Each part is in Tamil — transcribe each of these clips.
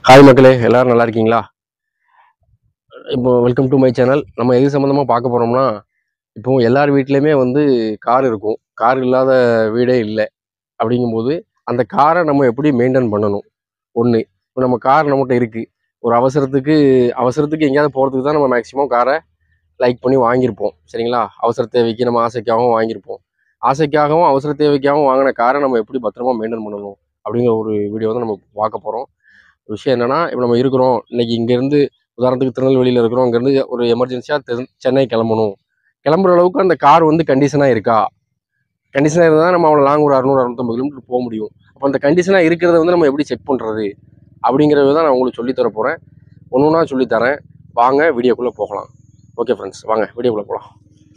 ஹாய் மக்களே எல்லாரும் நல்லா இருக்கீங்களா இப்போ வெல்கம் டு மை சேனல் நம்ம எது சம்மந்தமாக பார்க்க போகிறோம்னா இப்போ எல்லார் வீட்லேயுமே வந்து கார் இருக்கும் கார் இல்லாத வீடே இல்லை அப்படிங்கும்போது அந்த காரை நம்ம எப்படி மெயின்டைன் பண்ணணும் ஒன்று இப்போ நம்ம கார் நம்மகிட்ட இருக்குது ஒரு அவசரத்துக்கு அவசரத்துக்கு எங்கேயாவது போகிறதுக்கு தான் நம்ம மேக்ஸிமம் காரை லைக் பண்ணி வாங்கியிருப்போம் சரிங்களா அவசர தேவைக்கு நம்ம ஆசைக்காகவும் வாங்கியிருப்போம் ஆசைக்காகவும் அவசர தேவைக்காகவும் வாங்கின காரை நம்ம எப்படி பத்திரமா மெயின்டைன் பண்ணணும் அப்படிங்கிற ஒரு வீடியோ தான் நம்ம பார்க்க போகிறோம் விஷயம் என்னன்னா இப்போ நம்ம இருக்கிறோம் இன்னைக்கு இங்கேருந்து உதாரணத்துக்கு திருநெல்வேலியில் இருக்கிறோம் அங்கேருந்து ஒரு எமர்ஜென்சியாக சென்னை கிளம்பணும் கிளம்புற அளவுக்கு அந்த கார் வந்து கண்டிஷனாக இருக்கா கண்டிஷனாக இருந்தால் நம்ம அவ்வளோ லாங் ஒரு அறுநூறு அறுநூத்தம்பது கிலோமீட்டர் போக முடியும் அப்போ அந்த கண்டிஷனாக இருக்கிறத வந்து நம்ம எப்படி செக் பண்ணுறது அப்படிங்கிறத தான் நான் உங்களுக்கு சொல்லித்தர போகிறேன் ஒன்று ஒன்றா சொல்லித்தரேன் வாங்க வீடியோக்குள்ளே போகலாம் ஓகே ஃப்ரெண்ட்ஸ் வாங்க வீடியோக்குள்ளே போகலாம்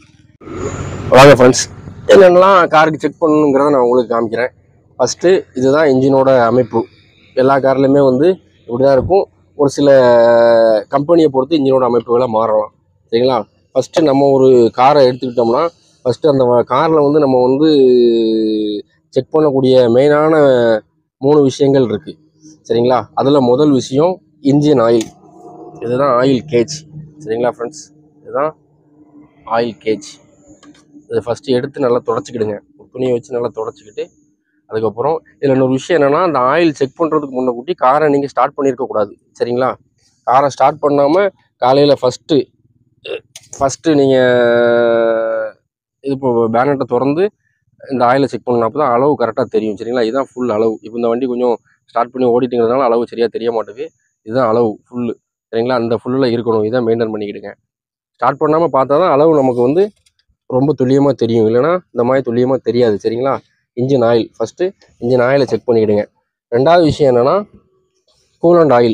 வாங்க ஃப்ரெண்ட்ஸ் என்னென்னலாம் காருக்கு செக் பண்ணணுங்கிறத நான் உங்களுக்கு காமிக்கிறேன் ஃபஸ்ட்டு இதுதான் இன்ஜினோட அமைப்பு எல்லா கார்லையுமே வந்து இப்படி தான் இருக்கும் ஒரு சில கம்பெனியை பொறுத்து இன்ஜினோட அமைப்புகளை மாறலாம் சரிங்களா ஃபஸ்ட்டு நம்ம ஒரு காரை எடுத்துக்கிட்டோம்னா ஃபஸ்ட்டு அந்த காரில் வந்து நம்ம வந்து செக் பண்ணக்கூடிய மெயினான மூணு விஷயங்கள் இருக்குது சரிங்களா அதில் முதல் விஷயம் இன்ஜின் ஆயில் இதுதான் ஆயில் கேஜ் சரிங்களா ஃப்ரெண்ட்ஸ் இதுதான் ஆயில் கேஜ் இதை ஃபஸ்ட்டு எடுத்து நல்லா தொடச்சிக்கிடுங்க ஒரு துணியை வச்சு நல்லா தொடச்சிக்கிட்டு அதுக்கப்புறம் இதில் இன்னொரு விஷயம் என்னென்னா அந்த ஆயில் செக் பண்ணுறதுக்கு முன்னக்கூட்டி காரை நீங்கள் ஸ்டார்ட் பண்ணியிருக்கக்கூடாது சரிங்களா காரை ஸ்டார்ட் பண்ணாமல் காலையில் ஃபஸ்ட்டு ஃபஸ்ட்டு நீங்கள் இது இப்போ பேனட்டை திறந்து இந்த ஆயிலை செக் பண்ணப்போ தான் அளவு கரெக்டாக தெரியும் சரிங்களா இதுதான் ஃபுல் அளவு இப்போ இந்த வண்டி கொஞ்சம் ஸ்டார்ட் பண்ணி ஓடிட்டுங்கிறதுனால அளவு சரியாக தெரிய மாட்டேங்குது இதுதான் அளவு ஃபுல்லு சரிங்களா அந்த ஃபுல்லில் இருக்கணும் இதை மெயின்டைன் பண்ணிக்கிடுங்க ஸ்டார்ட் பண்ணாமல் பார்த்தா தான் அளவு நமக்கு வந்து ரொம்ப துல்லியமாக தெரியும் இல்லைன்னா இந்த மாதிரி துல்லியமாக தெரியாது சரிங்களா இன்ஜின் ஆயில் ஃபஸ்ட்டு இன்ஜின் ஆயிலை செக் பண்ணிக்கிடுங்க ரெண்டாவது விஷயம் என்னென்னா கூலண்ட் ஆயில்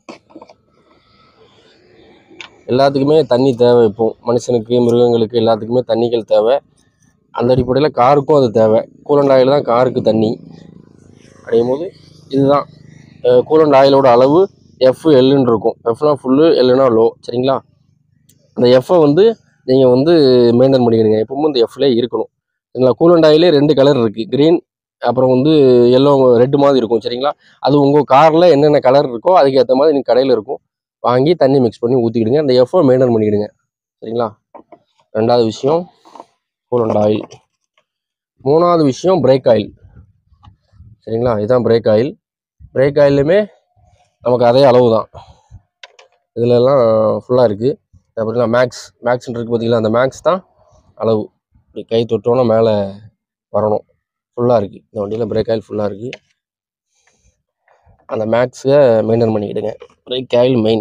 எல்லாத்துக்குமே தண்ணி தேவை இப்போ மனுஷனுக்கு மிருகங்களுக்கு எல்லாத்துக்குமே தண்ணிகள் தேவை அந்த அடிப்படையில் காருக்கும் அது தேவை கூலண்ட் ஆயில் தான் காருக்கு தண்ணி அப்படிங்கும்போது இதுதான் கூலண்ட் ஆயிலோட அளவு எஃப் எல்லுன்னு இருக்கும் எஃப்னா ஃபுல்லு எல்லுனா லோ சரிங்களா அந்த எஃப்பை வந்து நீங்கள் வந்து மெயின்டைன் பண்ணிக்கிடுங்க எப்பவும் இந்த எஃப்லேயே இருக்கணும் சரிங்களா கூலண்ட் ஆயிலே ரெண்டு கலர் இருக்குது க்ரீன் அப்புறம் வந்து எல்லோ ரெட்டு மாதிரி இருக்கும் சரிங்களா அது உங்கள் காரில் என்னென்ன கலர் இருக்கோ அதுக்கு ஏற்ற மாதிரி நீங்கள் கடையில் இருக்கும் வாங்கி தண்ணி மிக்ஸ் பண்ணி ஊற்றிக்கிடுங்க அந்த எஃப்ஓ மெயின்டைன் பண்ணிக்கிடுங்க சரிங்களா ரெண்டாவது விஷயம் கூலண்ட் ஆயில் மூணாவது விஷயம் பிரேக் ஆயில் சரிங்களா இதுதான் பிரேக் ஆயில் பிரேக் ஆயிலுமே நமக்கு அதே அளவு தான் இதுல எல்லாம் ஃபுல்லாக இருக்குது பார்த்தீங்களா மேக்ஸ் மேக்ஸ்ன்னு இருக்குது பார்த்தீங்களா அந்த மேக்ஸ் தான் அளவு இப்படி கை தொட்டோன்னா மேலே வரணும் ஃபுல்லாக இருக்குது இந்த வண்டியில் பிரேக் ஆயில் ஃபுல்லாக இருக்குது அந்த மேக்ஸை மெயின்டைன் பண்ணிக்கிடுங்க brake oil main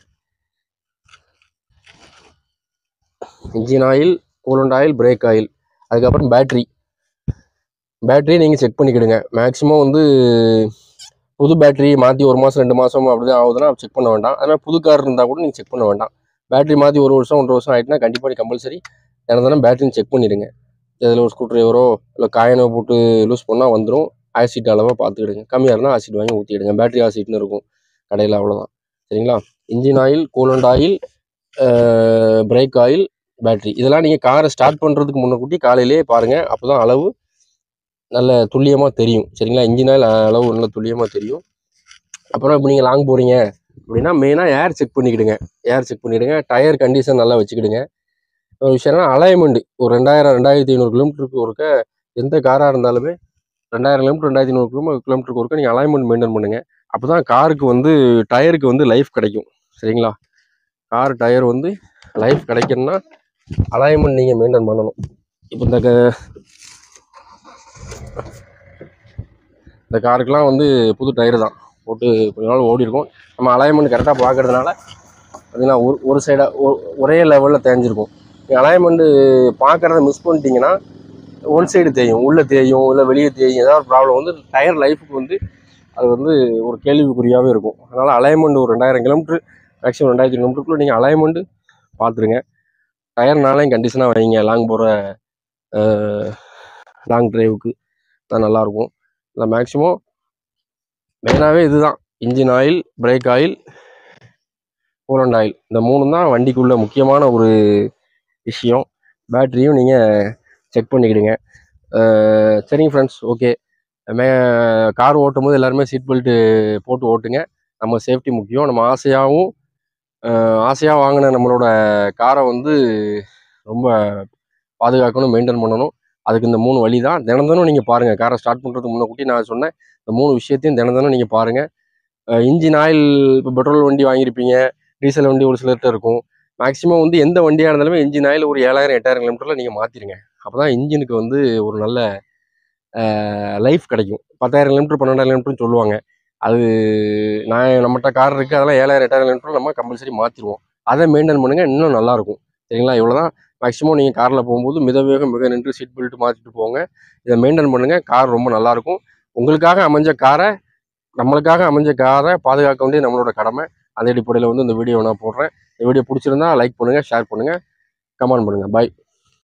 engine oil coolant oil brake oil அதுக்கப்புறம் பேட்ரி பேட்ரி நீங்கள் செக் பண்ணிக்கிடுங்க மேக்ஸிமம் வந்து புது பேட்டரி மாற்றி ஒரு மாதம் ரெண்டு மாதம் அப்படி தான் ஆகுதுன்னா செக் பண்ண வேண்டாம் அதனால் புது கார் இருந்தால் கூட நீங்கள் செக் பண்ண வேண்டாம் பேட்டரி மாற்றி ஒரு வருஷம் ஒன்றரை வருஷம் ஆகிட்டுனா கண்டிப்பாக கம்பல்சரி எனக்கு தானே பேட்டரின்னு செக் பண்ணிடுங்க இதில் ஒரு ஸ்க்ரூ ட்ரைவரோ இல்லை காயினோ போட்டு லூஸ் பண்ணால் வந்துடும் ஆசிட் அளவாக பார்த்துக்கிடுங்க கம்மியாக இருந்தால் ஆசிட் வாங்கி ஊற்றிடுங்க பேட்டரி ஆசிட்னு இருக்கும் கடையில் அவ்வளோதான் சரிங்களா engine oil coolant oil brake oil battery இதெல்லாம் நீங்கள் காரை ஸ்டார்ட் பண்ணுறதுக்கு முன்னக்கூட்டி காலையிலேயே பாருங்கள் அப்போ தான் அளவு நல்ல துல்லியமாக தெரியும் சரிங்களா இன்ஜின் ஆயில் அளவு நல்ல துல்லியமாக தெரியும் அப்புறம் இப்போ நீங்கள் லாங் போகிறீங்க அப்படின்னா மெயினாக ஏர் செக் பண்ணிக்கிடுங்க ஏர் செக் பண்ணிவிடுங்க டயர் கண்டிஷன் நல்லா வச்சுக்கிடுங்க ஒரு விஷயம்னா அலைன்மெண்ட் ஒரு ரெண்டாயிரம் ரெண்டாயிரத்தி ஐநூறு கிலோமீட்டருக்கு ஒருக்க எந்த காராக இருந்தாலுமே ரெண்டாயிரம் கிலோமீட்டர் ரெண்டாயிரத்தி ஐநூறு கிலோமீ கிலோமீட்டருக்கு ஒருக்க நீங்கள் அலைன்மெண்ட் மெயின்டைன் பண்ணுங்கள் அப்போ தான் காருக்கு வந்து டயருக்கு வந்து லைஃப் கிடைக்கும் சரிங்களா கார் டயர் வந்து லைஃப் கிடைக்கணும்னா அலைன்மெண்ட் நீங்கள் மெயின்டைன் பண்ணணும் இப்போ இந்த க- இந்த காருக்கெலாம் வந்து புது டயர் தான் போட்டு கொஞ்ச நாள் ஓடி இருக்கும் நம்ம அலைன்மெண்ட் கரெக்டாக பார்க்கறதுனால பார்த்தீங்கன்னா ஒரு ஒரு சைடாக ஒரே லெவலில் தேஞ்சிருக்கும் நீங்கள் அலைன்மெண்ட்டு பார்க்குறத மிஸ் பண்ணிட்டீங்கன்னா ஒன் சைடு தேயும் உள்ளே தேயும் இல்லை வெளியே தேயும் ஏதாவது ப்ராப்ளம் வந்து டயர் லைஃபுக்கு வந்து அது வந்து ஒரு கேள்விக்குறியாகவே இருக்கும் அதனால் அலைன்மெண்ட் ஒரு ரெண்டாயிரம் கிலோமீட்ரு மேக்ஸிமம் ரெண்டாயிரத்தி கிலோமீட்டருக்குள்ளே நீங்கள் அலைன்மெண்ட்டு பார்த்துருங்க டயர்னாலையும் கண்டிஷனாக வைங்க லாங் போகிற லாங் டிரைவுக்கு தான் நல்லாயிருக்கும் இல்லை மேக்ஸிமம் மெயினாகவே இதுதான் engine oil brake oil coolant oil இந்த மூணு தான் வண்டிக்குள்ள முக்கியமான ஒரு விஷயம் பேட்டரியும் நீங்கள் செக் பண்ணிக்கிடுங்க அஹ் சரிங்க ஃப்ரெண்ட்ஸ் ஓகே மே கார் ஓட்டும் போது எல்லாருமே சீட் பெல்ட்டு போட்டு ஓட்டுங்க நம்ம சேஃப்டி முக்கியம் நம்ம ஆசையாகவும் ஆசையாக வாங்கின நம்மளோட காரை வந்து ரொம்ப பாதுகாக்கணும் மெயின்டைன் பண்ணணும் அதுக்கு இந்த மூணு வழி தான் தினம் தினம் நீங்கள் பாருங்கள் காரை ஸ்டார்ட் பண்ணுறதுக்கு முன்னக்கூட்டி நான் சொன்னேன் இந்த மூணு விஷயத்தையும் தினம் தினம் நீங்கள் பாருங்கள் இன்ஜின் ஆயில் இப்போ பெட்ரோல் வண்டி வாங்கியிருப்பீங்க டீசல் வண்டி ஒரு சிலர்கிட்ட இருக்கும் மேக்ஸிமம் வந்து எந்த வண்டியாக இருந்தாலுமே இன்ஜின் ஆயில் ஒரு ஏழாயிரம் எட்டாயிரம் கிலோமீட்டரில் நீங்கள் மாற்றிடுங்க அப்போ தான் இன்ஜினுக்கு வந்து ஒரு நல்ல லைஃப் கிடைக்கும் பத்தாயிரம் கிலோமீட்டர் பன்னெண்டாயிரம் கிலோமீட்டர்னு சொல்லுவாங்க அது நான் நம்மகிட்ட கார் இருக்குது அதெல்லாம் ஏழாயிரம் எட்டாயிரம் கிலோமீட்டர் நம்ம கம்பல்சரி மாற்றிடுவோம் அதை மெயின்டைன் பண்ணுங்கள் இன்னும் நல்லாயிருக்கும் சரிங்களா இவ்வளோ தான் மேக்ஸிமம் நீங்கள் காரில் போகும்போது மித வேகம் மிக நின்று சீட் பெல்ட் மாற்றிட்டு போங்க இதை மெயின்டைன் பண்ணுங்கள் கார் ரொம்ப நல்லாயிருக்கும் உங்களுக்காக அமைஞ்ச காரை நம்மளுக்காக அமைஞ்ச காரை பாதுகாக்க வேண்டியது நம்மளோட கடமை அந்த அடிப்படையில் வந்து இந்த வீடியோ நான் போடுறேன் இந்த வீடியோ பிடிச்சிருந்தா லைக் பண்ணுங்கள் ஷேர் பண்ணுங்கள் கமெண்ட் பண்ணுங்கள் பாய்